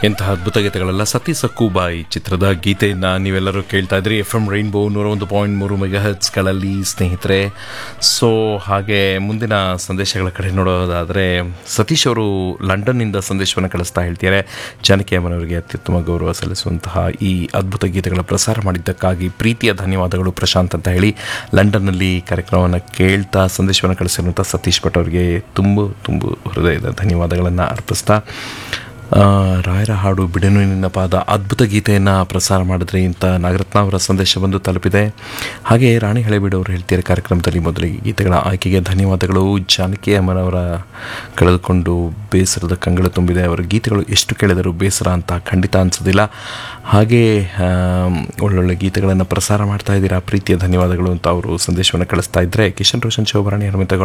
ಎಂತಹ ಅದ್ಭುತ ಗೀತೆಗಳೆಲ್ಲ ಸತಿ ಸಕ್ಕುಬಾಯಿ ಚಿತ್ರದ ಗೀತೆಯನ್ನು ನೀವೆಲ್ಲರೂ ಕೇಳ್ತಾ ಇದ್ರಿ ಎಫ್ ಎಂ ರೈನ್ಬೋ ನೂರ ಒಂದು ಪಾಯಿಂಟ್ ಮೂರು ಮೆಗಾ ಹರ್ಟ್ಸ್ಗಳಲ್ಲಿ ಸ್ನೇಹಿತರೆ ಸೊ ಹಾಗೆ ಮುಂದಿನ ಸಂದೇಶಗಳ ಕಡೆ ನೋಡೋದಾದರೆ ಸತೀಶ್ ಅವರು ಲಂಡನ್ನಿಂದ ಸಂದೇಶವನ್ನು ಕಳಿಸ್ತಾ ಹೇಳ್ತಿದ್ದಾರೆ ಜಾನಕಿ ಅಮ್ಮನವರಿಗೆ ಅತ್ಯುತ್ತಮ ಗೌರವ ಸಲ್ಲಿಸುವಂತಹ ಈ ಅದ್ಭುತ ಗೀತೆಗಳ ಪ್ರಸಾರ ಮಾಡಿದ್ದಕ್ಕಾಗಿ ಪ್ರೀತಿಯ ಧನ್ಯವಾದಗಳು ಪ್ರಶಾಂತ್ ಅಂತ ಹೇಳಿ ಲಂಡನ್ನಲ್ಲಿ ಕಾರ್ಯಕ್ರಮವನ್ನು ಕೇಳ್ತಾ ಸಂದೇಶವನ್ನು ಕಳಿಸಿರುವಂಥ ಸತೀಶ್ ಭಟ್ ಅವರಿಗೆ ತುಂಬ ತುಂಬ ಹೃದಯದ ಧನ್ಯವಾದಗಳನ್ನು ಅರ್ಪಿಸ್ತಾ ಆ, ರಾಯರ ಹಾಡು ಬಿಡನು ನಿನ್ನ ಪಾದ ಅದ್ಭುತ ಗೀತೆಯನ್ನು ಪ್ರಸಾರ ಮಾಡಿದ್ರಿ ಅಂತ ನಾಗರತ್ನ ಅವರ ಸಂದೇಶ ಬಂದು ತಲುಪಿದೆ ಹಾಗೆ ರಾಣಿ ಹಳೆಬೀಡು ಅವರು ಹೇಳ್ತಿದ್ದಾರೆ ಕಾರ್ಯಕ್ರಮದಲ್ಲಿ ಮೊದಲಿಗೆ ಗೀತೆಗಳ ಆಯ್ಕೆಗೆ ಧನ್ಯವಾದಗಳು ಜಾನಕಿ ಅಮ್ಮನವರ ಕಳೆದುಕೊಂಡು ಬೇಸರದ ಕಂಗಳು ತುಂಬಿದೆ ಅವರ ಗೀತೆಗಳು ಎಷ್ಟು ಕೇಳಿದರೂ ಬೇಸರ ಅಂತ ಖಂಡಿತ ಅನಿಸೋದಿಲ್ಲ ಹಾಗೆ ಆಮ್, ಒಳ್ಳೊಳ್ಳೆ ಗೀತೆಗಳನ್ನು ಪ್ರಸಾರ ಮಾಡ್ತಾ ಇದ್ದೀರಾ ಪ್ರೀತಿಯ ಧನ್ಯವಾದಗಳು ಅಂತ ಅವರು ಸಂದೇಶವನ್ನು ಕಳಿಸ್ತಾ ಇದ್ದರೆ ಕಿಶನ್ ರೋಷನ್ ಶಿವಭರಣಿ ಹನುಮಂತ